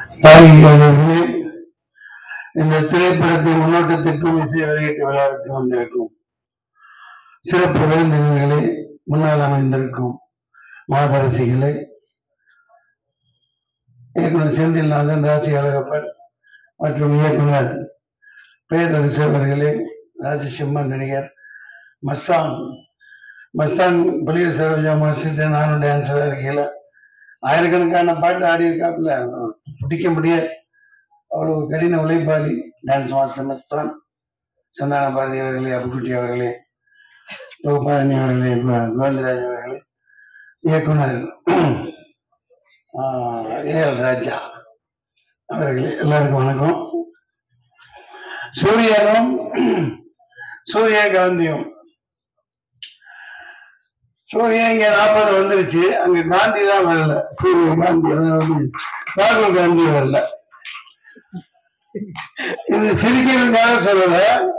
தாரிகளே இந்த திரைப்படத்தின் முன்னோட்டத்திற்கும் இசை வெளியீட்டு விழாவிற்கு வந்திருக்கும் சிறப்பு விருந்தினர்களே முன்னால் அமைந்திருக்கும் மாதரசிகளே இயக்குனர் செந்தில்நாதன் ராசி அழகப்பன் மற்றும் இயக்குனர் பேரரசு அவர்களே ராஜசிம்மன் நடிகர் மஸ்தான் மஸ்தான் புலிய சரோஜா மாஸ்டர் நானும் டான்ஸராக இருக்கையில் ஆயிரக்கணக்கான பாட்டு ஆடி இருக்காப்புல பிடிக்க முடியாது அவ்வளவு கடின உழைப்பாளி டான்ஸ் மாஸ்டர் மஸ்தான் சந்தான பாரதி அவர்களே அப்புக்குட்டி அவர்களே தொகுப்பாதனி அவர்களே கோ- கோவிந்தராஜ் அவர்களே இயக்குனர் ஏ எல் ராஜா அவர்களே எல்லாருக்கும் வணக்கம் சூரியனும் சூரிய காந்தியும் சூரியன் இங்க நாற்பது வந்துருச்சு அங்க காந்தி தான் வரல சூரிய காந்தி அதாவது ராகுல் காந்தி வரல இது சிரிக்கிறதுக்காக சொல்லல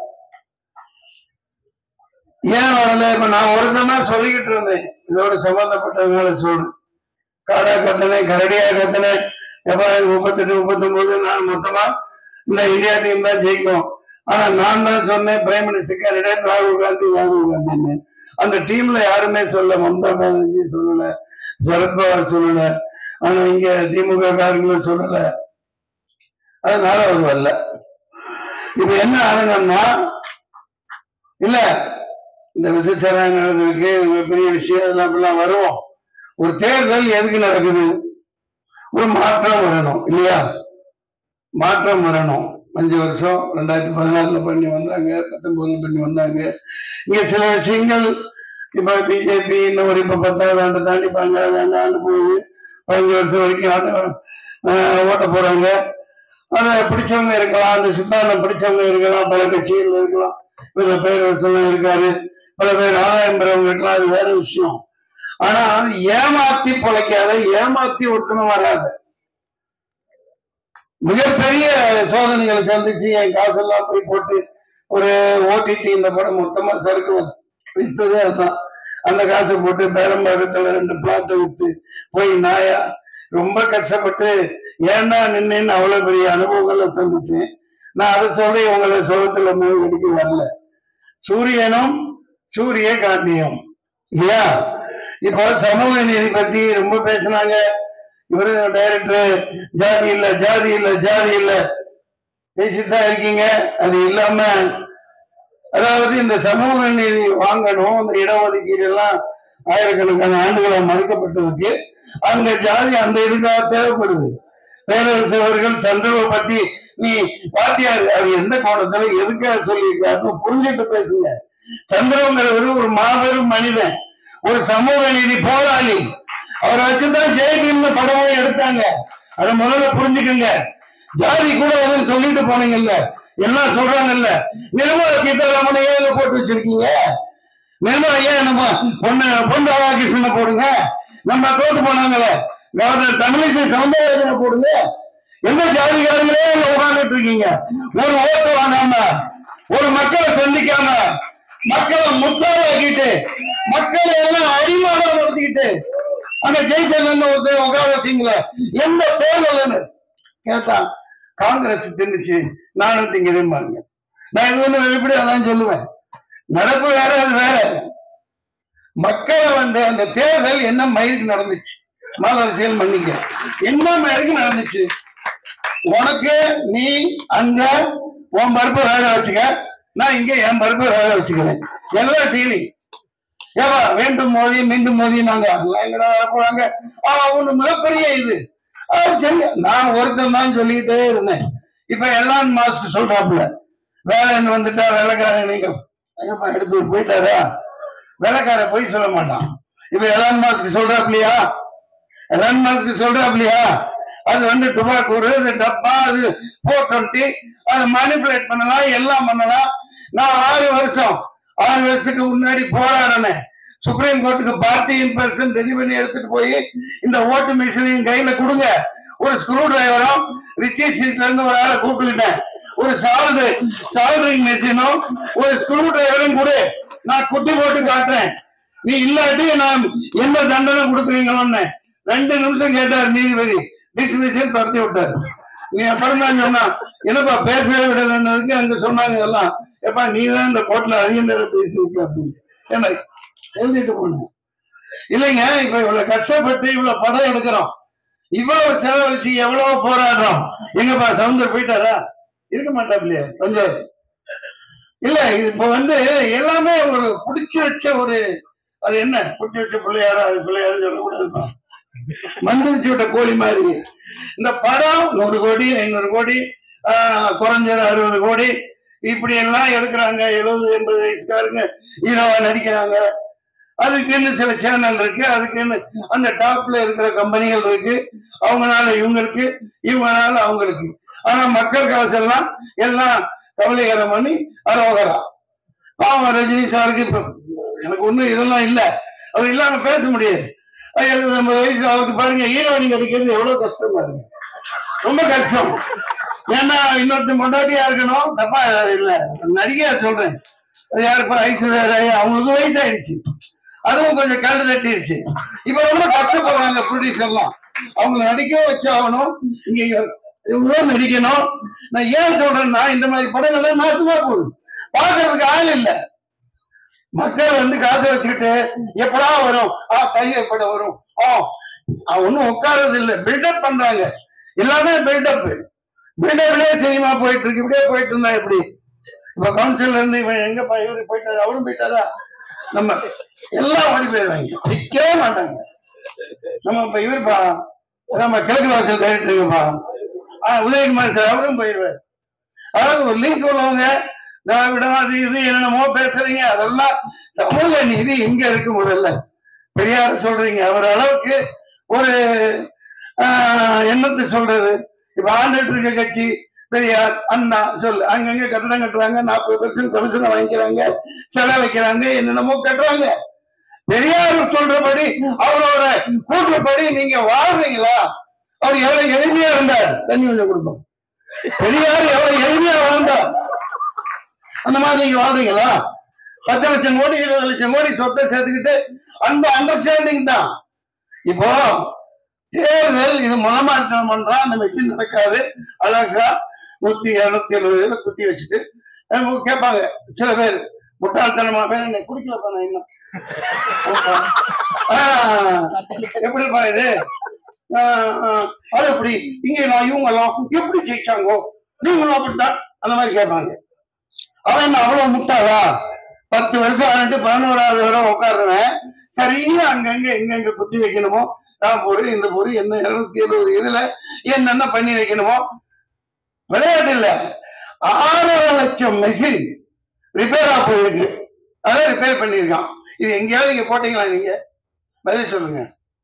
ஏன் வரல இப்ப நான் ஒருத்தமா சொல்லிக்கிட்டு இருந்தேன் இதோட சம்பந்தப்பட்டதுனால சொல்லு காடா கத்தனை கரடியா கத்தனை எப்ப முப்பத்தெட்டு முப்பத்தொன்பது நான் மொத்தமா இந்த இந்தியா டீம் தான் ஜெயிக்கும் ஆனா நான் தான் சொன்னேன் பிரைம் மினிஸ்டர் கேண்டிடேட் ராகுல் காந்தி ராகுல் காந்தின்னு அந்த டீம்ல யாருமே சொல்ல மம்தா பானர்ஜி சொல்லல சரத்பவார் சொல்லல ஆனா இங்க திமுக காரங்களும் சொல்லல அதனால அவர் வரல இப்ப என்ன ஆனங்கன்னா இல்ல இந்த விசச்சாரம் நடந்திருக்கு பெரிய விஷயம் அதெல்லாம் அப்படிலாம் வருவோம் ஒரு தேர்தல் எதுக்கு நடக்குது ஒரு மாற்றம் வரணும் இல்லையா மாற்றம் வரணும் அஞ்சு வருஷம் ரெண்டாயிரத்தி பதினாலுல பண்ணி வந்தாங்க பத்தொன்பதுல பண்ணி வந்தாங்க இங்க சில விஷயங்கள் இப்ப பிஜேபி இன்னும் ஒரு இப்ப பத்தாவது ஆண்டு தாண்டி பன்னெண்டாவது ஆண்டு போகுது பதினஞ்சு வருஷம் வரைக்கும் ஆட்ட ஆஹ் ஓட்ட போறாங்க அதை பிடிச்சவங்க இருக்கலாம் அந்த சித்தாந்தம் பிடிச்சவங்க இருக்கலாம் பல கட்சிகள் இருக்கலாம் பல பேர் வருஷம் இருக்காரு பல பேர் ஆதாயம் பெறவங்க இருக்கலாம் அது வேற விஷயம் ஆனா ஏமாத்தி பொழைக்காத ஏமாத்தி ஒருத்தனும் வராது மிகப்பெரிய சோதனைகளை சந்திச்சு என் காசெல்லாம் போய் போட்டு ஒரு ஓடிடி இந்த படம் மொத்தமா சரக்கு வித்ததே அதுதான் அந்த காசை போட்டு பேரம்பாக்கத்துல ரெண்டு பிளாட்டை வித்து போய் நாயா ரொம்ப கஷ்டப்பட்டு ஏன்டா நின்னேன்னு அவ்வளவு பெரிய அனுபவங்களை சந்திச்சேன் நான் அதை சொல்லி உங்களை சோகத்துல மூழ்கடிக்க வரல சூரியனும் சூரிய காந்தியும் இல்லையா இப்போ சமூக நீதி பத்தி ரொம்ப பேசினாங்க இவரு டைரக்டர் ஜாதி இல்ல ஜாதி இல்ல ஜாதி இல்ல பேசிட்டு தான் இருக்கீங்க அது இல்லாம அதாவது இந்த சமூக நீதி வாங்கணும் இந்த இடஒதுக்கீடு எல்லாம் ஆயிரக்கணக்கான ஆண்டுகளா மறுக்கப்பட்டதுக்கு அந்த ஜாதி அந்த இதுக்காக தேவைப்படுது பேரரசு அவர்கள் சந்திரவை பத்தி நீ வாத்தியார் அவர் எந்த கோணத்துல எதுக்காக சொல்லியிருக்காருன்னு புரிஞ்சுட்டு பேசுங்க சந்திரங்கிறவர் ஒரு மாபெரும் மனிதன் ஒரு சமூக நீதி போராளி அவரை வச்சுதான் ஜெயபீம்னு படமும் எடுத்தாங்க அதை முதல்ல புரிஞ்சுக்கங்க ஜாதி கூட வந்து சொல்லிட்டு போனீங்கல்ல எல்லாம் சொல்றாங்கல்ல நிர்மலா சீதாராமனை ஏன் இங்க போட்டு வச்சிருக்கீங்க நிர்மலா ஏன் நம்ம பொண்ணு பொன் ராதாகிருஷ்ணனை போடுங்க நம்ம தோட்டு போனாங்களே கவர்னர் தமிழிசை சவுந்தரராஜனை போடுங்க எந்த ஜாதிகாரங்களே இங்க உட்கார்ந்துட்டு இருக்கீங்க ஒரு ஓட்டு வாங்காம ஒரு மக்களை சந்திக்காம மக்களை முத்தாளாக்கிட்டு மக்களை எல்லாம் அடிமானம் நடத்திக்கிட்டு அந்த ஜெய்சங்கர் ஒருத்தர் உட்கார வச்சீங்களே எந்த தேர்தல் கேட்டா காங்கிரஸ் தின்னுச்சு நானும் திங்கிறேன் நான் இது ஒண்ணு வெளிப்படையா தான் சொல்லுவேன் நடப்பு வேற அது வேற மக்களை வந்து அந்த தேர்தல் என்ன மயிருக்கு நடந்துச்சு மாத அரசியல் மன்னிக்க என்ன மயிருக்கு நடந்துச்சு உனக்கு நீ அங்க உன் பருப்பு வேக வச்சுக்க நான் இங்க என் பருப்பு வேக வச்சுக்கிறேன் எல்லாம் டீலிங் ஏவா வேண்டும் மோதி மீண்டும் மோதி நாங்க அதெல்லாம் எங்கடா வரப்போறாங்க ஆமா ஒண்ணு மிகப்பெரிய இது அது சரி நான் ஒருத்தன் தான் சொல்லிக்கிட்டே இருந்தேன் இப்ப எல்லாம் மாஸ்டர் சொல்றாப்புல வேலைன்னு வந்துட்டா வேலைக்காரன் நீங்க ஐயப்பா எடுத்து போயிட்டாரா வேலைக்கார போய் சொல்ல மாட்டான் இப்ப எலான் மாஸ்க் சொல்றாப்லையா எலான் மாஸ்க் சொல்றாப்லையா அது வந்து டுபாக்கூர் அது டப்பா அது போர் டுவெண்ட்டி அதை மேனிப்புலேட் பண்ணலாம் எல்லாம் பண்ணலாம் நான் ஆறு வருஷம் ஆறு வருஷத்துக்கு முன்னாடி போராடினேன் சுப்ரீம் கோர்ட்டுக்கு பார்ட்டி இன் பர்சன் ரெடி பண்ணி எடுத்துட்டு போய் இந்த ஓட்டு மிஷினையும் கையில கொடுங்க ஒரு ஸ்க்ரூ டிரைவரும் ரிச்சி சீட்ல இருந்து ஒரு ஆளை கூப்பிட்டுக்கிட்டேன் ஒரு சால்டு சால்டரிங் மிஷினும் ஒரு ஸ்க்ரூ டிரைவரும் கொடு நான் குட்டி போட்டு காட்டுறேன் நீ இல்லாட்டி நான் என்ன தண்டனை கொடுக்குறீங்களோன்னு ரெண்டு நிமிஷம் கேட்டார் நீதிபதி டிஸ்மிஷன் துரத்தி விட்டார் நீ அப்புறம் தான் சொன்னா என்னப்பா பேசவே விடலன்னதுக்கு அங்க சொன்னாங்க எல்லாம் எப்பா நீ தான் இந்த கோர்ட்ல அதிக நேரம் பேசியிருக்க அப்படின்னு என்ன எழுதிட்டு போனேன் இல்லைங்க இப்ப இவ்வளவு கஷ்டப்பட்டு இவ்வளவு படம் எடுக்கிறோம் இவ்வளவு செலவழிச்சு எவ்வளவு போராடுறோம் எங்கப்பா சவுந்தர் போயிட்டாரா இருக்க மாட்டாப்லையே கொஞ்சம் இல்ல இது இப்ப வந்து எல்லாமே ஒரு புடிச்சு வச்ச ஒரு அது என்ன புடிச்சு வச்ச பிள்ளையாரா அது பிள்ளையாருன்னு சொல்லக்கூடாது மந்திரிச்சு விட்ட கோழி மாதிரி இந்த படம் நூறு கோடி ஐநூறு கோடி ஆஹ், குறைஞ்சது அறுபது கோடி இப்படி எல்லாம் எடுக்கிறாங்க எழுபது எண்பது வயசுக்காரங்க ஹீரோவா நடிக்கிறாங்க அதுக்குன்னு சில சேனல் இருக்கு அதுக்குன்னு அந்த டாப்ல இருக்கிற கம்பெனிகள் இருக்கு அவங்கனால இவங்களுக்கு இவங்கனால அவங்களுக்கு ஆனா மக்கள் காசு எல்லாம் எல்லாம் கவலைகரம் பண்ணி அரோகரா பாவம் ரஜினி சாருக்கு இப்ப எனக்கு ஒண்ணும் இதெல்லாம் இல்ல அவர் இல்லாம பேச முடியாது அது எழுபது ஐம்பது வயசுல அவருக்கு பாருங்க ஹீரோயினி கிடைக்கிறது எவ்வளவு கஷ்டமா இருக்கு ரொம்ப கஷ்டம் ஏன்னா இன்னொருத்தர் மொண்டாட்டியா இருக்கணும் தப்பா இல்ல நடிகையா சொல்றேன் அது யாருப்பா ஐஸ்வர்யா ராய் அவங்களுக்கு வயசாயிடுச்சு அதுவும் கொஞ்சம் கண்டு தட்டிடுச்சு இப்ப ரொம்ப கஷ்டப்படுறாங்க ப்ரொடியூசர்லாம் அவங்களை நடிக்கவும் வச்சாகணும் இங்க இவ்வளவு நடிக்கணும் நான் ஏன் சொல்றேன்னா இந்த மாதிரி படங்கள்லாம் நாசமா போகுது பாக்குறதுக்கு ஆள் இல்ல மக்கள் வந்து காசை வச்சுக்கிட்டு எப்படா வரும் ஆ கையர் படம் வரும் ஆ ஒன்னும் உட்கார்றது இல்ல பில்டப் பண்றாங்க எல்லாமே பில்டப் பில்டப்லயே சினிமா போயிட்டு இருக்கு இப்படியே போயிட்டு இருந்தா எப்படி இப்ப கவுன்சில்ல இருந்து இவன் எங்க பா- இவரு போயிட்டாரு அவரும் போயிட்டாரா நம்ம எல்லாம் ஓடி போயிடுவாங்க நிக்கவே மாட்டாங்க நம்ம இப்ப இவருப்பா நம்ம கிழக்கு வாசல் டைரக்டருப்பா ஆஹ் உதயகுமார் சார் அவரும் போயிடுவார் அதாவது ஒரு லிங்க் உள்ளவங்க திராவிடம் அது இது என்னென்னமோ பேசுறீங்க அதெல்லாம் சமூக நீதி எங்க இருக்கு முதல்ல பெரியார் சொல்றீங்க அவர் அளவுக்கு ஒரு ஆஹ், என்னத்தை சொல்றது இப்ப ஆண்டுட்டு இருக்க கட்சி பெரியார் அண்ணா சொல்லு அங்கங்க கட்டடம் கட்டுறாங்க நாற்பது பெர்சன்ட் கமிஷனை வாங்கிக்கிறாங்க செலவு வைக்கிறாங்க என்னென்னமோ கட்டுறாங்க பெரியார் சொல்றபடி அவரோட கூற்றுப்படி நீங்க வாழ்றீங்களா அவர் எவ்வளவு எளிமையா இருந்தார் தண்ணி கொஞ்சம் கொடுப்போம் பெரியார் எவ்வளவு எளிமையா வாழ்ந்தார் அந்த மாதிரி நீங்க வாழ்றீங்களா பத்து லட்சம் கோடி இருபது லட்சம் கோடி சொத்தை சேர்த்துக்கிட்டு அந்த அண்டர்ஸ்டாண்டிங் தான் இப்போ தேர்தல் இது மனமாற்றம் பண்றா அந்த மெஷின் நடக்காது அழகா நூத்தி இருநூத்தி எழுபது பேரை குத்தி வச்சுட்டு அவங்க கேட்பாங்க சில பேர் முட்டாள்தனமா பேர் என்ன குடிக்கலப்பா நான் இன்னும் ஆஹ், எப்படிப்பா இது ஆஹ், ஆஹ், அது எப்படி இங்க நான் இவங்க எல்லாம் எப்படி ஜெயிச்சாங்கோ நீங்களும் அப்படித்தான் அந்த மாதிரி கேட்பாங்க அவன் என்ன அவ்வளவு முட்டாளா பத்து வருஷம் ஆனிட்டு பதினோராவது வரை உட்காடுறவன் சரியா அங்கங்க எங்கெங்க குத்தி வைக்கணுமோ நான் பொரு இந்த பொரு என்ன இருநூத்தி எழுபது இதுல என்னென்ன பண்ணி வைக்கணுமோ விளையாட்டு இல்ல ஆறரை லட்சம் மெஷின் ரிப்பேரா போயிருக்கு அதை ரிப்பேர் பண்ணியிருக்கான் இது எங்கேயாவது நீங்க போட்டீங்களா நீங்க பதில் சொல்லுங்க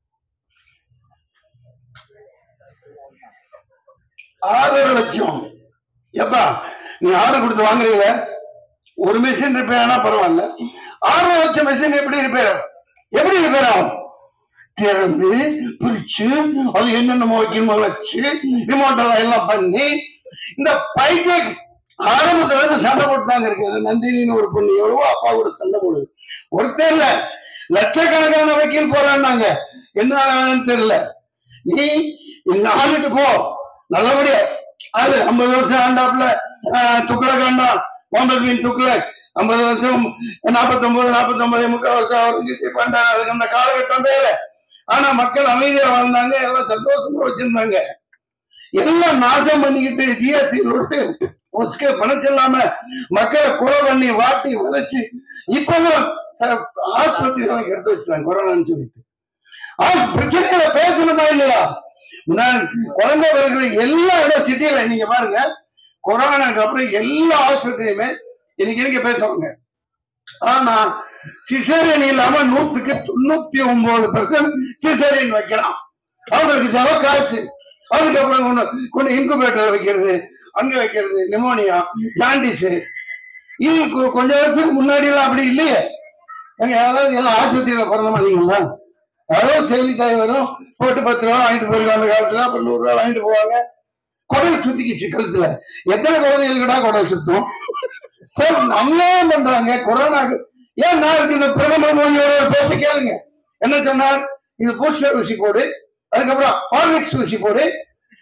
ஆறரை லட்சம் எப்பா நீ ஆர்டர் கொடுத்து வாங்குறீங்க ஒரு மிஷின் ரிப்பேர் ஆனா பரவாயில்ல ஆறு லட்சம் மிஷின் எப்படி ரிப்பேர் ஆகும் எப்படி ரிப்பேர் ஆகும் திறந்து பிரிச்சு அது என்னென்னமோ வைக்கணுமோ வச்சு ரிமோட் எல்லாம் பண்ணி இந்த பைஜெக் ஆரம்பத்துல இருந்து சண்டை போட்டுதாங்க இருக்கு நந்தினின்னு ஒரு பொண்ணு எவ்வளவோ அப்பா கூட சண்டை போடுது ஒருத்தர் இல்ல லட்சக்கணக்கான வக்கீல் போறான்னாங்க என்ன ஆனான்னு தெரியல நீ இன்னும் ஆண்டுட்டு போ நல்லபடியா அது ஐம்பது வருஷம் ஆண்டாப்ல துக்ளக் ஆண்டா முகமது பின் துக்ளக் ஐம்பது வருஷம் நாற்பத்தொன்பது நாற்பத்தொன்பது முக்கால் வருஷம் அவருக்கு பண்றாங்க அதுக்கு அந்த காலகட்டம் வேற ஆனா மக்கள் அமைதியா வாழ்ந்தாங்க எல்லாம் சந்தோஷமா வச்சிருந்தாங்க எல்லாம் நாசம் பண்ணிக்கிட்டு ஜிஎஸ்டி விட்டு ஒஸ்கே பணம் இல்லாம மக்களை கொலை பண்ணி வாட்டி வதச்சு இப்பவும் ஆஸ்பத்திரி எடுத்து வச்சிருக்காங்க கொரோனான்னு சொல்லிட்டு ஆ, பிரச்சனைகளை பேசணுமா இல்லையா நான் குழந்தை பிறகு எல்லா இடம் சிட்டியில நீங்க பாருங்க கொரோனாக்கு அப்புறம் எல்லா ஆஸ்பத்திரியுமே இன்னைக்கு இன்னைக்கு பேசுவாங்க ஆனா சிசேரியன் இல்லாம நூத்துக்கு தொண்ணூத்தி ஒன்பது பெர்சன்ட் சிசேரியன் வைக்கலாம் அவங்களுக்கு ஜல காசு அதுக்கப்புறம் கொண்டு கொண்டு இன்குபேட்டர் வைக்கிறது அங்க வைக்கிறது நிமோனியா ஜாண்டிஸ் இது கொ- கொஞ்ச வருஷத்துக்கு முன்னாடி எல்லாம் அப்படி இல்லையே எங்க யாராவது எல்லாம் ஆஸ்பத்திரியில பிறந்த மாட்டீங்களா யாரோ செய்தித்தாய் வரும் போட்டு பத்து ரூபா வாங்கிட்டு போயிருக்காங்க அந்த காலத்துல அப்புறம் நூறு ரூபா வாங்கிட்டு போவாங்க குடல் சுத்திக்கிச்சு கழுத்துல எத்தனை குழந்தைகளுக்குடா குடல் சுத்தும் சார் அநியாயம் பண்றாங்க கொரோனாக்கு ஏன் நாளைக்கு இந்த பிரதமர் மோடியோட ஒரு பேச்ச கேளுங்க என்ன சொன்னார் இது பூஸ்டர் ஊசி போடு அதுக்கப்புறம் ஹார்லிக்ஸ் ஊசி போடு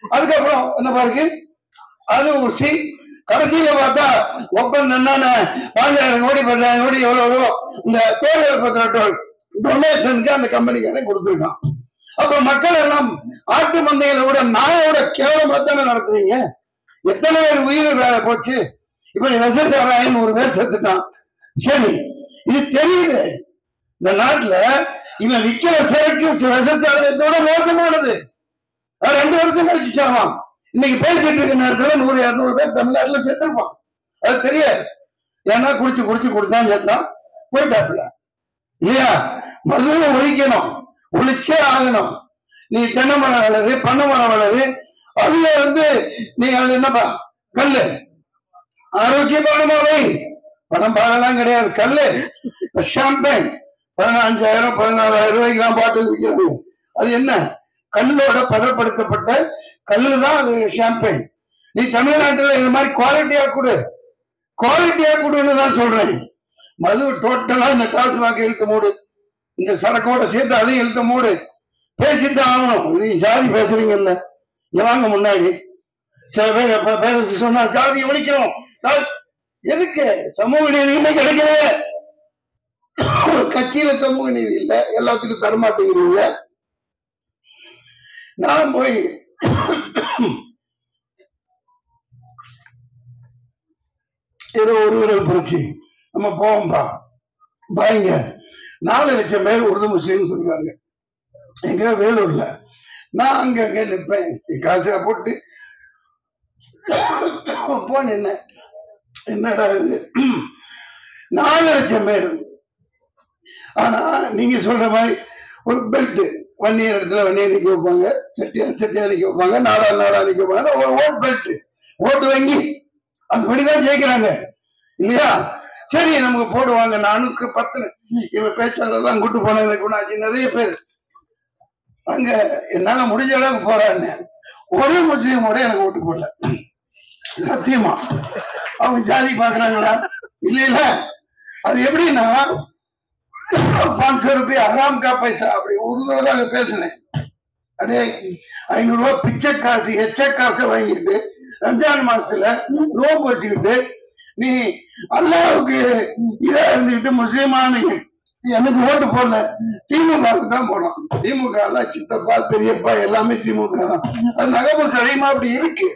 அதுக்கப்புறம் என்ன பாருக்கு அது ஒரு சி கடைசியில பார்த்தா ஒப்பந்தம் என்னன்னு பாஞ்சாயிரம் கோடி பத்தாயிரம் கோடி எவ்வளவு எவ்வளோ இந்த தேர்தல் பத்திர டொனேஷனுக்கு அந்த கம்பெனிக்காரன் கொடுத்துருக்கான் அப்ப மக்கள் எல்லாம் ஆட்டு மந்தைகளை விட நாயோட கேவலமா தானே நடத்துறீங்க எத்தனை பேர் உயிர் வேலை போச்சு இப்ப நீ விசச்சாராயன் ஒரு பேர் செத்துட்டான் சரி இது தெரியுது இந்த நாட்டுல இவன் விக்கிற சரக்கு விசச்சாராயத்தோட மோசமானது அது ரெண்டு வருஷம் கழிச்சு சாவான் இன்னைக்கு பேசிட்டு இருக்க நேரத்துல நூறு இருநூறு பேர் தமிழ்நாட்டுல செத்துருப்பான் அது தெரியாது ஏன்னா குடிச்சு குடிச்சு குடிச்சான் செத்தான் போயிட்டாப்புல இல்லையா மதுவை ஒழிக்கணும் ஒழிச்சே ஆகணும் நீ தென்னை மரம் வளரு பண்ணை மரம் வளரு அதுல வந்து நீ அது என்னப்பா கல்லு ஆரோக்கியமான மலை பணம் பாகலாம் கிடையாது கல்லு ஷாம்பைன் பதினஞ்சாயிரம் பதினாறாயிரம் ரூபாய்க்கு எல்லாம் பாட்டு விற்கிறாங்க அது என்ன கல்லோட பதப்படுத்தப்பட்ட கல்லு தான் அது ஷாம்பைன் நீ தமிழ்நாட்டுல இந்த மாதிரி குவாலிட்டியா கொடு குவாலிட்டியா கொடுன்னு தான் சொல்றேன் மது டோட்டலா இந்த டாஸ்மாக் இழுத்து மூடு இந்த சரக்கோட சேர்த்து அதையும் இழுத்து மூடு பேசிட்டு ஆகணும் நீ ஜாதி பேசுறீங்கல்ல இங்க வாங்க முன்னாடி சில பேர் எப்ப பேச சொன்னா ஜாதி ஒழிக்கணும் ஜா- எதுக்கு சமூக நீதி இன்னைக்கு கிடைக்குது ஒரு கட்சியில சமூக நீதி இல்ல எல்லாத்துக்கும் தரமாட்டேங்கிறீங்க நான் போய் ஏதோ ஒரு விரல் புரட்சி நம்ம போவோம்பா பாருங்க நாலு லட்சம் பேர் உருது முஸ்லீம் சொல்றாங்க எங்க வேலூர்ல நான் அங்க அங்க நிற்பேன் என் காசை போட்டு போ நின்ன என்னடா இது நாலு லட்சம் பேர் ஆனா நீங்க சொல்ற மாதிரி ஒரு பெல்ட் வன்னியர் இடத்துல வன்னியர் நிக்க வைப்பாங்க செட்டியார் செட்டியார் நிக்க வைப்பாங்க நாடா நாடா நிக்க வைப்பாங்க ஒரு ஓட் பெல்ட் ஓட்டு வங்கி அதுபடிதான் ஜெயிக்கிறாங்க இல்லையா சரி நமக்கு போடுவாங்க நானுக்கு பத்து இவன் பேச்சாளர்லாம் கூட்டு போனாங்க குணாச்சி நிறைய பேர் அங்க என்னால முடிஞ்ச அளவுக்கு போறான்னு ஒரு முஸ்லீமோட எனக்கு ஓட்டு போடல சத்தியமா அவங்க ஜாதி பாக்குறாங்களா இல்ல இல்ல அது எப்படின்னா பாஞ்சு ரூபாய் ஹராம் கா பைசா அப்படி உருதுல தான் அங்க பேசினேன் அடே ஐநூறு ரூபாய் பிச்சை காசு எச்ச காசை வாங்கிட்டு ரம்ஜான் மாசத்துல நோம்பு வச்சுக்கிட்டு நீ அல்லாவுக்கு இதா இருந்துகிட்டு முஸ்லீமான எனக்கு ஓட்டு போடல திமுகவுக்கு தான் போனோம் திமுக எல்லாம் சித்தப்பா பெரியப்பா எல்லாமே திமுக தான் அது நகர்ப்புற சடையமா அப்படி இருக்கு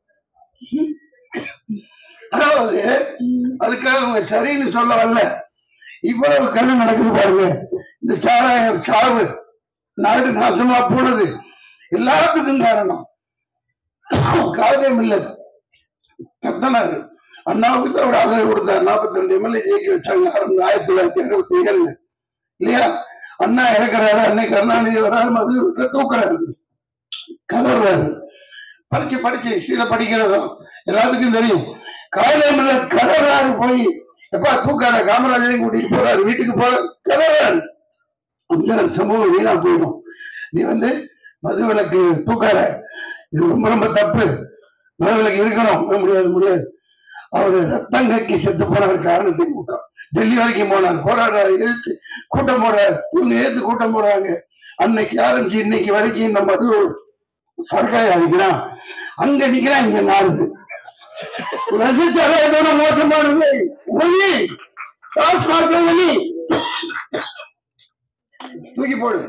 அதாவது அதுக்காக அவங்க சரின்னு சொல்ல வரல இவ்வளவு கண்ணு நடக்குது பாருங்க இந்த சாராயம் சாவு நாடு நாசமா போனது எல்லாத்துக்கும் காரணம் காதம் இல்லை கத்தனாரு அண்ணாவுக்கு தான் ஒரு ஆதரவு கொடுத்தார் நாற்பத்தி ரெண்டு எம்எல்ஏ ஜெயிக்க வச்சாங்க ஆரம்பி- ஆயிரத்தி தொள்ளாயிரத்தி அறுபத்தி ஏழுல இல்லையா அண்ணா இறக்குறாரு அன்னை கருணாநிதி வராரு மது தூக்குறாரு கதறாரு படிச்சு படிச்சு ஹிஸ்டரியில படிக்கிறதும் எல்லாத்துக்கும் தெரியும் காலையில கதறாரு போய் எப்பா தூக்காத காமராஜரையும் கூட்டிட்டு போறாரு வீட்டுக்கு போற கதறாரு அந்த சமூகம் வீணா போயிடும் நீ வந்து மது விலக்கு தூக்காத இது ரொம்ப ரொம்ப தப்பு மது விலக்கு இருக்கணும் முடியாது முடியாது அவரு ரத்தம் கக்கி செத்து போனவர் காரணத்தை கூட்டம் டெல்லி வரைக்கும் போனார் போராடுறாரு எதிர்த்து கூட்டம் போடுறாரு இவங்க எதிர்த்து கூட்டம் போடுறாங்க அன்னைக்கு ஆரம்பிச்சு இன்னைக்கு வரைக்கும் இந்த மது சர்க்காய் அடிக்கிறான் அங்க நிக்கிறான் இங்க நாடுது ரசிச்சாரோட மோசமானது ஒளி டாஸ்மாக் ஒளி தூக்கி போடு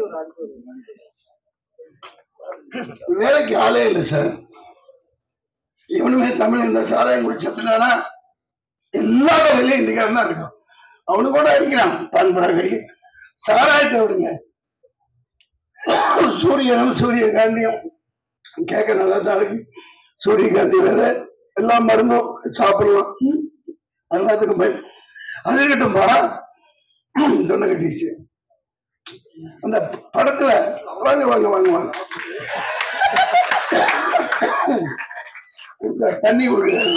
வேலைக்கு ஆளே இல்லை சார் இவனுமே தமிழ் இந்த சாராயம் குடிச்சதுனால எல்லா வேலையும் இந்திக்காரன் தான் இருக்கான் அவனு கூட அடிக்கிறான் பான்பரா கடி சாராயத்தை விடுங்க சூரியனும் சூரியகாந்தியும் கேட்க நல்லா தான் இருக்கு சூரியகாந்தி விதை எல்லா மருந்தும் சாப்பிடலாம் எல்லாத்துக்கும் பய அது இருக்கட்டும்பா சொன்ன கட்டிச்சு அந்த படத்துல வாங்க வாங்க வாங்க வாங்க இந்த தண்ணி கொடுக்குறாரு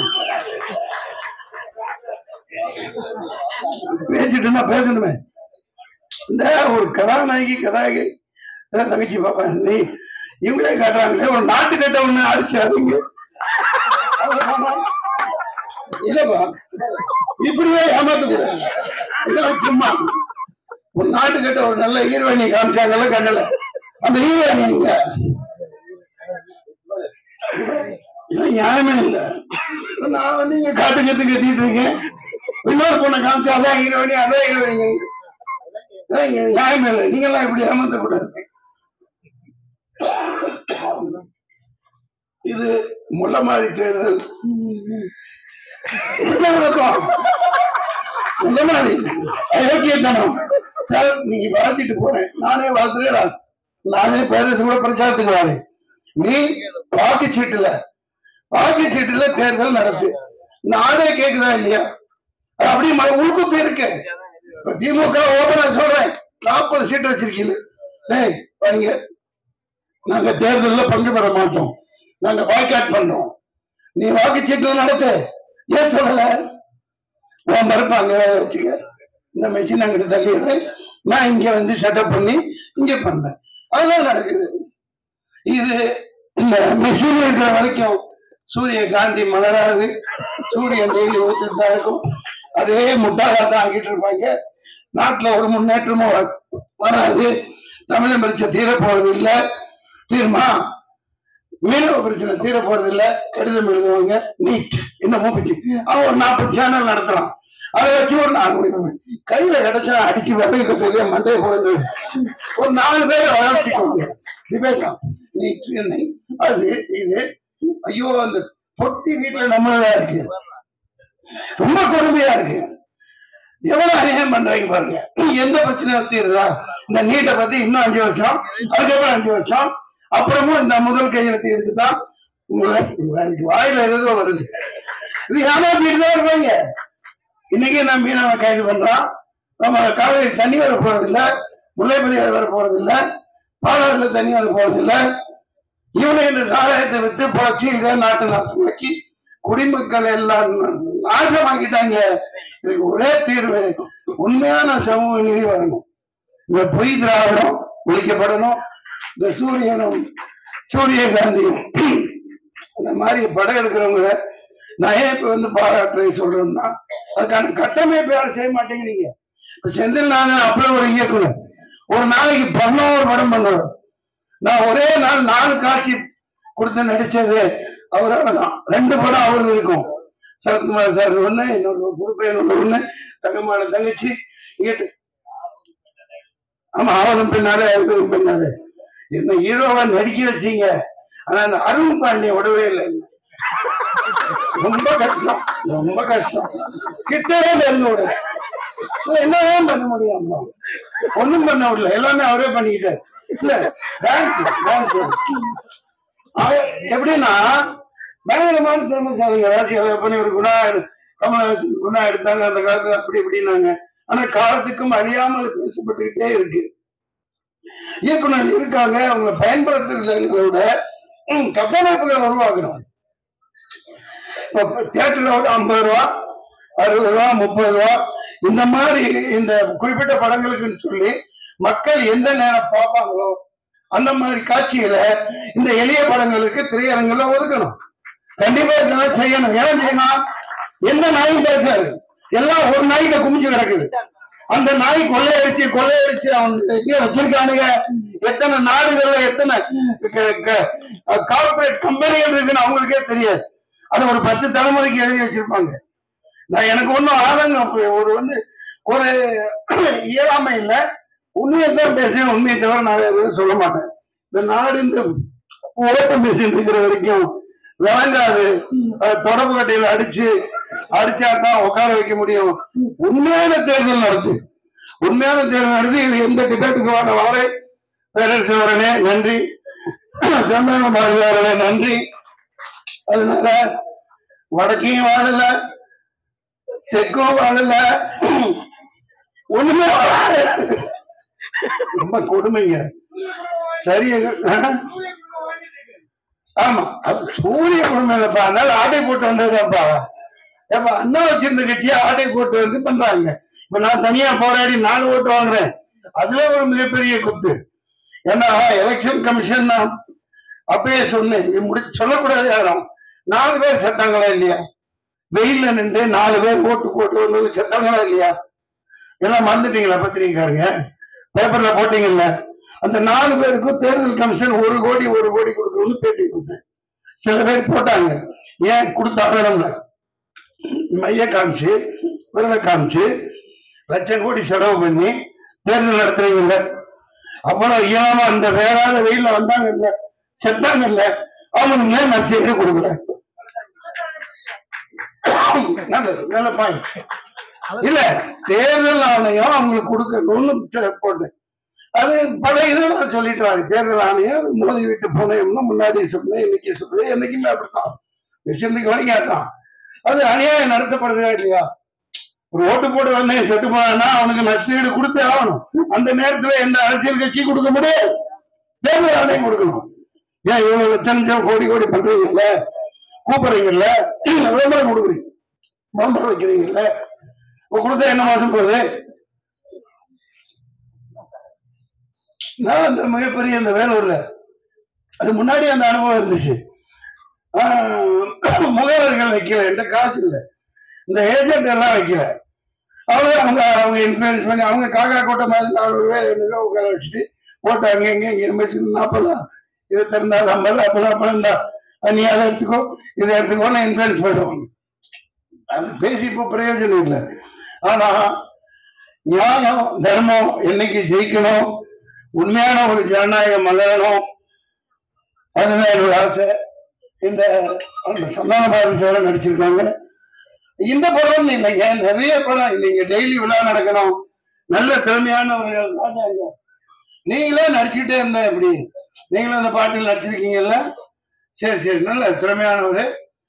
பேசிட்டுன்னா பேசணுமே இந்த ஒரு கதாநாயகி கதாநாயகி அதான் தங்கச்சி பாப்பா நீ இவங்களே காட்டுறாங்களே ஒரு நாட்டு கட்ட ஒண்ணு அடிச்சாதீங்க இல்லப்பா இப்படியே ஏமாத்த கூடாது இதெல்லாம் சும்மா ஒரு நாட்டு கட்ட ஒரு நல்ல ஈர்வாணி காமிச்சாங்கல்ல கண்ணல அந்த ஈர்வாணி எங்க இதெல்லாம் நியாயமே இல்ல நான் வந்து இங்க காட்டு கத்து கத்திட்டு இருக்கேன் இன்னொரு பொண்ணை காமிச்சு அதான் ஹீரோயினி அதான் ஹீரோயினி நியாயமே இல்லை நீங்க எல்லாம் இப்படி ஏமாத்த கூடாது இது முள்ளமாரி தேர்தல் வணக்கம். முள்ளமாரி அயோக்கியத்தனம் சார் நீங்க வாழ்த்திட்டு போறேன் நானே வாழ்த்துறேன் நானே பேரரசு கூட பிரச்சாரத்துக்கு வரேன் நீ வாக்குச்சீட்டுல வாக்குச்சீட்டுல தேர்தல் நடத்து நானே கேக்குதா இல்லையா அது அப்படியே ம- உள்குத்து இருக்கு இப்ப திமுக ஓபனா சொல்றேன் நாற்பது சீட் வச்சிருக்கீங்க டேய் வாங்க நாங்க தேர்தல்ல பங்கு பெற மாட்டோம் நாங்க பாய்காட் பண்றோம் நீ வாக்குச்சீட்டு நடத்து ஏன் சொல்லல உன் மறுப்பாங்க வச்சுக்க இந்த மெஷின் அங்கிட்டு தள்ளிடுறேன் நான் இங்க வந்து செட்டப் பண்ணி இங்க பண்ணேன் அதெல்லாம் நடக்குது இது இந்த மெஷின் இருக்கிற வரைக்கும் சூரிய காந்தி மலராது சூரியன் டெய்லி ஊத்துட்டு தான் இருக்கும் அதே முட்டாளா தான் ஆக்கிட்டு இருப்பாங்க நாட்டுல ஒரு முன்னேற்றமும் வ- வராது தமிழ் பிரச்சனை தீர போறது இல்ல தீர்மா மீனவ பிரச்சனை தீர போறது இல்ல கடிதம் எழுதுவாங்க நீட் இன்னமும் பிச்சு அவன் ஒரு நாற்பது சேனல் நடத்துறான் அதை வச்சு ஒரு நாலு மணி நேரம் கையில கிடைச்சா அடிச்சு வரவே கட்டுறதே மண்டையை போடுறது ஒரு நாலு பேரை வளர்ச்சிக்குவாங்க டிபேட் நீட் என்னை அது இது ஐயோ அந்த பொட்டி வீட்டுல நம்மளா இருக்கு ரொம்ப கொடுமையா இருக்கு எவ்வளவு அநியாயம் பண்றீங்க பாருங்க எந்த பிரச்சனை தீருதா இந்த நீட்டை பத்தி இன்னும் அஞ்சு வருஷம் அதுக்கப்புறம் அஞ்சு வருஷம் அப்புறமும் இந்த முதல் கையெழுத்து இதுக்கு தான் எனக்கு வாயில ஏதோ வருது இது ஏமாத்திட்டு தான் இருப்பாங்க இன்னைக்கு நான் மீனவ கைது பண்றான் நம்ம காவேரி தண்ணி வர போறது இல்ல முல்லை பெரியார் வர போறது இல்ல பாலாறுல தண்ணி வர போறது இல்ல இவனை இந்த சாராயத்தை வித்து போச்சு இதே நாட்டு நாசமாக்கி குடிமக்கள் எல்லாம் நாசமாக்கிட்டாங்க இதுக்கு ஒரே தீர்வு உண்மையான சமூக நீதி வரணும் இந்த பொய் திராவிடம் ஒழிக்கப்படணும் இந்த சூரியனும் சூரியகாந்தியும் இந்த மாதிரி படம் எடுக்கிறவங்க நான் ஏன் இப்ப வந்து பாராட்டுரை சொல்றேன்னா அதுக்கான கட்டமைப்பு யாரும் செய்ய மாட்டேங்கிறீங்க இப்ப செந்தில் நாதன் அப்படி ஒரு இயக்குனர் ஒரு நாளைக்கு பதினோரு படம் பண்ணுவார் நான் ஒரே நாள் நாலு காட்சி கொடுத்து நடிச்சது அவரால தான் ரெண்டு படம் அவரது இருக்கும் சரத்குமார் சார் ஒண்ணு இன்னொரு புதுப்பையனோட ஒண்ணு தங்கமான தங்கச்சி இங்கிட்டு ஆமா அவரும் பின்னாலே அவரும் பின்னாலே என்ன ஹீரோவா நடிக்க வச்சீங்க ஆனா அந்த அருண் பாண்டிய விடவே இல்லை ரொம்ப கஷ்டம் ரொம்ப கஷ்டம் கிட்டவே நெருங்க விட என்னதான் பண்ண முடியும் அப்புறம்? ஒண்ணும் பண்ண விடல எல்லாமே அவரே பண்ணிக்கிட்டாரு இல்ல டான்ஸ் டான்ஸ் எப்படின்னா பயங்கரமான திறமைசாலிங்க ராசி பண்ணி ஒரு குணா எடு- கமலஹாசன் குணா எடுத்தாங்க அந்த காலத்துல அப்படி இப்படின்னாங்க ஆனா காலத்துக்கும் அழியாமல் அது பேசப்பட்டுக்கிட்டே இருக்கு இயக்குனர் இருக்காங்க அவங்களை பயன்படுத்துறதை விட ம், கட்டமைப்புகளை உருவாக்கணும் இப்ப தியேட்டர்ல ஒரு ஐம்பது ரூபா அறுபது ரூபா முப்பது ரூபா இந்த மாதிரி இந்த குறிப்பிட்ட படங்களுக்குன்னு சொல்லி மக்கள் எந்த நேரம் பார்ப்பாங்களோ அந்த மாதிரி காட்சிகளை இந்த எளிய படங்களுக்கு திரையரங்குல ஒதுக்கணும் கண்டிப்பா இதெல்லாம் செய்யணும் ஏன் செய்யணும் எந்த நாயும் பேசாது எல்லாம் ஒரு நாய்கிட்ட குமிஞ்சு கிடக்குது அந்த நாய் கொள்ளையடிச்சு கொள்ளையடிச்சு அவங்க எங்க வச்சிருக்கானுங்க எத்தனை நாடுகள்ல எத்தனை கார்பரேட் கம்பெனிகள் இருக்குன்னு அவங்களுக்கே தெரியாது அது ஒரு பத்து தலைமுறைக்கு எழுதி வச்சிருப்பாங்க நான் எனக்கு ஒன்றும் ஆதங்கம் அப்ப ஒரு வந்து ஒரு இயலாமை இல்லை உண்மையை தான் பேசுவேன் உண்மையை தவிர நான் வேற எதுவும் சொல்ல மாட்டேன் இந்த நாடு இந்த ஓட்டு மிஷின் இருக்கிற வரைக்கும் விளங்காது அது தொடர்பு கட்டையில அடிச்சு அடிச்சா தான் உட்கார வைக்க முடியும் உண்மையான தேர்தல் நடத்து உண்மையான தேர்தல் நடத்தி இது எந்த டிபேட்டுக்கு வர வாழை பேரரசு அவர்களே நன்றி சந்தன பாரதியாரே நன்றி அதனால வடக்கையும் வாழல தெற்கும் வாழல ஒண்ணுமே வாழல ரொம்ப கொடுமைங்க சரிங்க ஆ? ஆமா அது சூரிய கொடுமை இல்லப்பா அதனால ஆட்டை போட்டு வந்ததுப்பா ஏப்பா அண்ணா வச்சிருந்த கட்சியை ஆட்டை போட்டு வந்து பண்றாங்க இப்ப நான் தனியா போராடி நாலு ஓட்டு வாங்குறேன் அதுல ஒரு மிகப்பெரிய குத்து ஏன்னா எலெக்ஷன் கமிஷன் நான் அப்பயே சொன்னேன் இது முடி சொல்லக்கூடாது யாரும் நாலு பேர் செத்தாங்களா இல்லையா வெயில்ல நின்று நாலு பேர் ஓட்டு போட்டு வந்தது செத்தாங்களா இல்லையா எல்லாம் மறந்துட்டீங்களா பத்திரிக்கைக்காரங்க பேப்பர்ல போட்டீங்கல்ல அந்த நாலு பேருக்கும் தேர்தல் கமிஷன் ஒரு கோடி ஒரு கோடி கொடுக்கணும்னு பேட்டி கொடுத்தேன் சில பேர் போட்டாங்க ஏன் கொடுத்தா வேணும்ல மைய காமிச்சு விரலை காமிச்சு லட்சம் கோடி செலவு பண்ணி தேர்தல் நடத்துறீங்கல்ல அவ்வளவு இயலாம அந்த வேறாத வெயில்ல வந்தாங்க இல்ல செத்தாங்க இல்ல அவங்களுக்கு ஏன் நஷ்டீடு கொடுக்கல நல்லது நல்ல பாயிண்ட் இல்ல தேர்தல் ஆணையம் அவங்களுக்கு கொடுக்கணும்னு போட்டு அது பல இதெல்லாம் சொல்லிட்டு வாரு தேர்தல் ஆணையம் அது மோதி விட்டு போனோம்னா முன்னாடி சொன்னேன் இன்னைக்கு சொல்றேன் என்னைக்குமே அப்படித்தான் விஷயத்துக்கு வரைக்கும் அதான் அது அநியாயம் நடத்தப்படுதா இல்லையா ஒரு ஓட்டு போட்டு வந்தேன் செத்து போனா அவனுக்கு நஷ்டீடு கொடுத்தே ஆகணும் அந்த நேரத்துல எந்த அரசியல் கட்சி கொடுக்க முடியாது தேர்தல் ஆணையம் கொடுக்கணும் ஏன் இவ்வளவு லட்சம் லட்சம் கோடி கோடி பண்றீங்கல்ல கூப்பிடுறீங்கல்ல விளம்பரம் கொடுக்குறீங்க விளம்பரம் வைக்கிறீங்கல்ல இப்ப கொடுத்தா என்ன மாசம் போகுது நான் அந்த மிகப்பெரிய அந்த வேலூர்ல அது முன்னாடி அந்த அனுபவம் இருந்துச்சு ஆஹ் முகவர்கள் வைக்கல என்கிட்ட காசு இல்லை இந்த ஏஜென்ட் எல்லாம் வைக்கல அவங்க அவங்க அவங்க இன்ஃபுளுன்ஸ் பண்ணி அவங்க காக்கா கோட்டை மாதிரி நானூறு பேர் ஐநூறு உட்கார வச்சுட்டு போட்டு அங்க இங்க இங்க மிஷின் நாற்பதா இது திறந்தா ஐம்பது அப்பதான் பணம் தான் அது நீ அதை எடுத்துக்கோ இதை எடுத்துக்கோன்னு இன்ஃபுளுன்ஸ் பண்ணுவாங்க அது பேசி இப்போ பிரயோஜனம் இல்லை ஆனா நியாயம் தர்மம் என்னைக்கு ஜெயிக்கணும் உண்மையான ஒரு ஜனநாயகம் மலரணும் அதுதான் என்னோட ஆசை இந்த அந்த சந்தான பாரதி சார் நடிச்சிருக்காங்க இந்த படம் இல்லைங்க நிறைய படம் இல்லைங்க டெய்லி விழா நடக்கணும் நல்ல திறமையானவர்கள் ராஜாங்க நீங்களே நடிச்சுக்கிட்டே இருந்தா எப்படி நீங்களும் இந்த பாட்டில் நடிச்சிருக்கீங்கல்ல சரி சரி நல்ல திறமையானவர்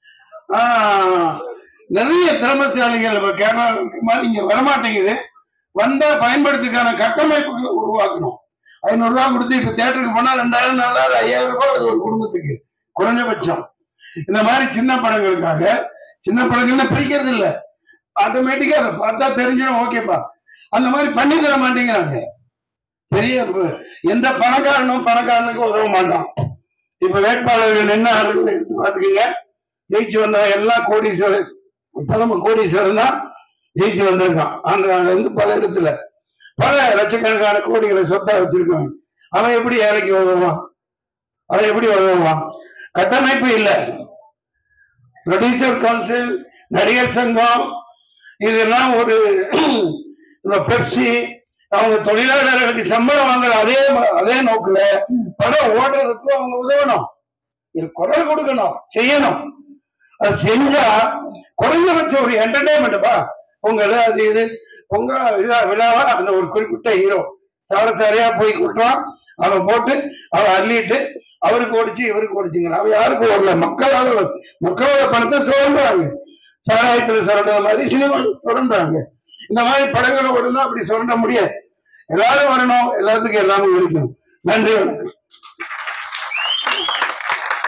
ஆஹ், நிறைய திறமைசாலிகள் இப்ப கேரளா மாதிரி இங்க வரமாட்டேங்குது வந்தா பயன்படுத்துக்கான கட்டமைப்புகளை உருவாக்கணும் ஐநூறு ரூபாய் கொடுத்து இப்ப தியேட்டருக்கு போனா ரெண்டாயிரம் நாலாயிரம் ஐயாயிரம் ரூபாய் அது ஒரு குடும்பத்துக்கு குறைஞ்சபட்சம் இந்த மாதிரி சின்ன படங்களுக்காக சின்ன படங்கள்ல பிரிக்கிறது இல்ல ஆட்டோமேட்டிக்கா அதை பார்த்தா தெரிஞ்சிடும் ஓகேப்பா அந்த மாதிரி பண்ணி தர மாட்டேங்கிறாங்க பெரிய ப- எந்த பணக்காரனும் பணக்காரனுக்கு உதவ மாட்டான் இப்ப வேட்பாளர்கள் என்ன ஆளுங்களை எடுத்து பாத்துக்கீங்க ஜெயிச்சு வந்த எல்லா கோடீஸ்வரர் பரம கோடீஸ்வரன் தான் ஜெயிச்சு வந்திருக்கான் ஆந்திரால இருந்து பல இடத்துல பல லட்சக்கணக்கான கோடிகளை சொத்தா வச்சிருக்காங்க அவன் எப்படி ஏழைக்கு உதவுவான் அவன் எப்படி உதவுவான் கட்டமைப்பு இல்லை ப்ரொடியூசர் கவுன்சில் நடிகர் சங்கம் இதெல்லாம் ஒரு இந்த பெப்சி அவங்க தொழிலாளர்களுக்கு சம்பளம் வாங்குற அதே ம- அதே நோக்குல படம் ஓடுறதுக்கும் அவங்க உதவணும் இது குரல் கொடுக்கணும் செய்யணும் அது செஞ்சா குறைஞ்சபட்சம் ஒரு என்டர்டைன்மெண்ட்ப்பா பொங்கல் அது இது பொங்கல் இதா விழாவா அந்த ஒரு குறிப்பிட்ட ஹீரோ சாரசாரியா போய் கூட்டுவான் அவன் போட்டு அவன் அள்ளிட்டு அவருக்கு ஓடிச்சு இவருக்கு ஓடிச்சுங்க அவன் யாருக்கு ஓடல மக்களால மக்களோட பணத்தை சுரண்டுறாங்க சாராயத்துல சுரண்ட மாதிரி சினிமாவில் சுரண்டுறாங்க இந்த மாதிரி படங்களை ஓடுனா அப்படி சுரண்ட முடியாது எல்லாரும் வரணும் எல்லாத்துக்கும் எல்லாமே இருக்கணும் நன்றி வணக்கம்